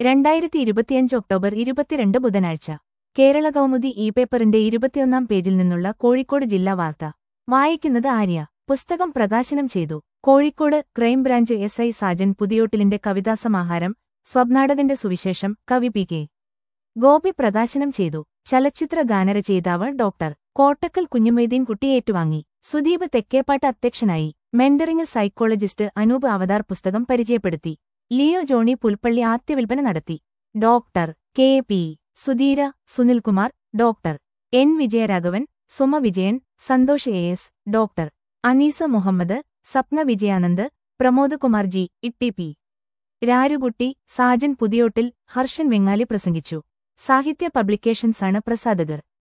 രണ്ടായിരത്തി ഇരുപത്തിയഞ്ച് ഒക്ടോബർ ഇരുപത്തിരണ്ട് ബുധനാഴ്ച കേരള കൗമുദി ഇ പേപ്പറിന്റെ ഇരുപത്തിയൊന്നാം പേജിൽ നിന്നുള്ള കോഴിക്കോട് ജില്ലാ വാർത്ത വായിക്കുന്നത് ആര്യ പുസ്തകം പ്രകാശനം ചെയ്തു Kozhikode crime branch S I Sajan പുതിയോട്ടിലിന്റെ കവിതാസമാഹാരം സ്വപ്നാടകന്റെ സുവിശേഷം കവി പി കെ ഗോപി പ്രകാശനം ചെയ്തു ചലച്ചിത്ര ഗാനരചയിതാവ് ഡോക്ടർ കോട്ടക്കൽ കുഞ്ഞുമൊയ്തീൻ കുട്ടി ഏറ്റുവാങ്ങി സുദീപ് തെക്കേപ്പാട്ട് അധ്യക്ഷനായി മെന്ററിംഗ് സൈക്കോളജിസ്റ്റ് അനൂപ് അവതാർ പുസ്തകം പരിചയപ്പെടുത്തി ലിയോ ജോണി പുൽപ്പള്ളി ആദ്യവിൽപ്പന നടത്തി doctor K P Sudheera Sunilkumar doctor N Vijayaraghavan Suma Vijayan Santhosh A S doctor Aneesa Muhammad Sapna Vijayanand Pramod Kumar G Itty P Rarukutty Sajan Puthiyottil Harshan Vengali പ്രസംഗിച്ചു സാഹിത്യ പബ്ലിക്കേഷൻസാണ് പ്രസാധകർ